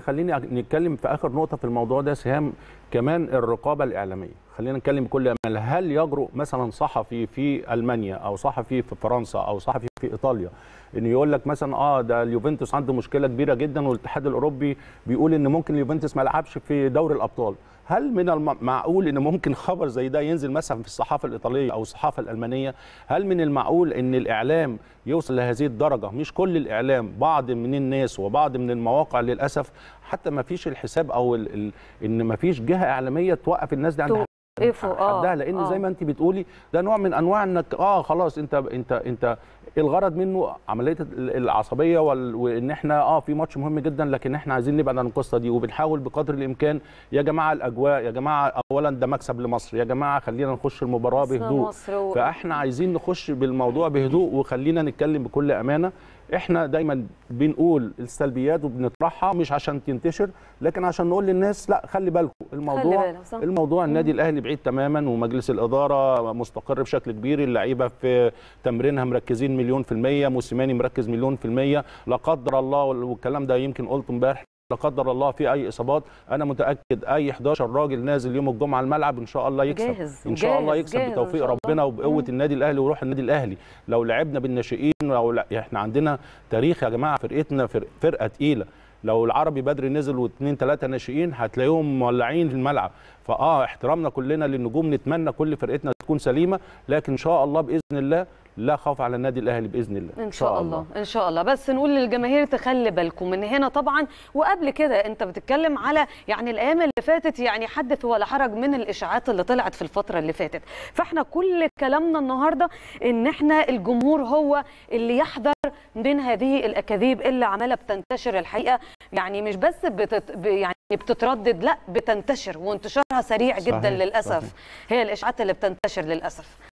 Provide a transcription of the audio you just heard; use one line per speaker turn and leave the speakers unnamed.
خليني نتكلم في اخر نقطه في الموضوع ده سهام كمان الرقابه الاعلاميه خلينا نتكلم بكل امانه هل يجرؤ مثلا صحفي في المانيا او صحفي في فرنسا او صحفي في ايطاليا انه يقول لك مثلا اه ده اليوفنتوس عنده مشكله كبيره جدا والاتحاد الاوروبي بيقول ان ممكن اليوفنتوس ما يلعبش في دوري الابطال هل من المعقول ان ممكن خبر زي ده ينزل مثلا في الصحافه الايطاليه او الصحافه الالمانيه هل من المعقول ان الاعلام يوصل لهذه الدرجه مش كل الاعلام بعض من الناس وبعض من المواقع للاسف حتى ما فيش الحساب او ال ال ان ما فيش جهه اعلاميه توقف الناس دي عند
توقفوا اه
حدها لان
آه.
زي ما انت بتقولي ده نوع من انواع انك اه خلاص انت انت انت الغرض منه عمليه العصبيه وال... وان احنا اه في ماتش مهم جدا لكن احنا عايزين نبعد عن القصه دي وبنحاول بقدر الامكان يا جماعه الاجواء يا جماعه اولا ده مكسب لمصر يا جماعه خلينا نخش المباراه
أصل
بهدوء
مصر و-
فاحنا عايزين نخش بالموضوع بهدوء وخلينا نتكلم بكل امانه احنا دايما بنقول السلبيات وبنطرحها مش عشان تنتشر لكن عشان نقول للناس لا خلي بالكم الموضوع
خلي بالك، صح.
الموضوع النادي الاهلي بعيد تماما ومجلس الاداره مستقر بشكل كبير اللعيبه في تمرينها مركزين مليون في الميه موسيماني مركز مليون في الميه لا قدر الله والكلام ده يمكن قلته امبارح لا قدر الله في اي اصابات انا متاكد اي 11 راجل نازل يوم الجمعه الملعب ان شاء الله يكسب
جاهز،
ان شاء الله
جاهز،
يكسب
جاهز إن
بتوفيق
شاء الله.
ربنا وبقوه
مم.
النادي الاهلي وروح النادي الاهلي لو لعبنا بالناشئين لو لا احنا عندنا تاريخ يا جماعه فرقتنا فرق فرقه تقيله لو العربي بدري نزل واثنين ثلاثه ناشئين هتلاقيهم مولعين في الملعب فاه احترامنا كلنا للنجوم نتمنى كل فرقتنا تكون سليمه لكن ان شاء الله باذن الله لا خوف على النادي الاهلي باذن الله
ان شاء الله ان شاء الله بس نقول للجماهير تخلي بالكم من هنا طبعا وقبل كده انت بتتكلم على يعني الايام اللي فاتت يعني حدث ولا حرج من الاشاعات اللي طلعت في الفتره اللي فاتت فاحنا كل كلامنا النهارده ان احنا الجمهور هو اللي يحذر من هذه الاكاذيب اللي عماله بتنتشر الحقيقه يعني مش بس بتت ب- يعني بتتردد لا بتنتشر وانتشارها سريع جدا
صحيح،
للاسف
صحيح.
هي الاشاعات اللي بتنتشر للاسف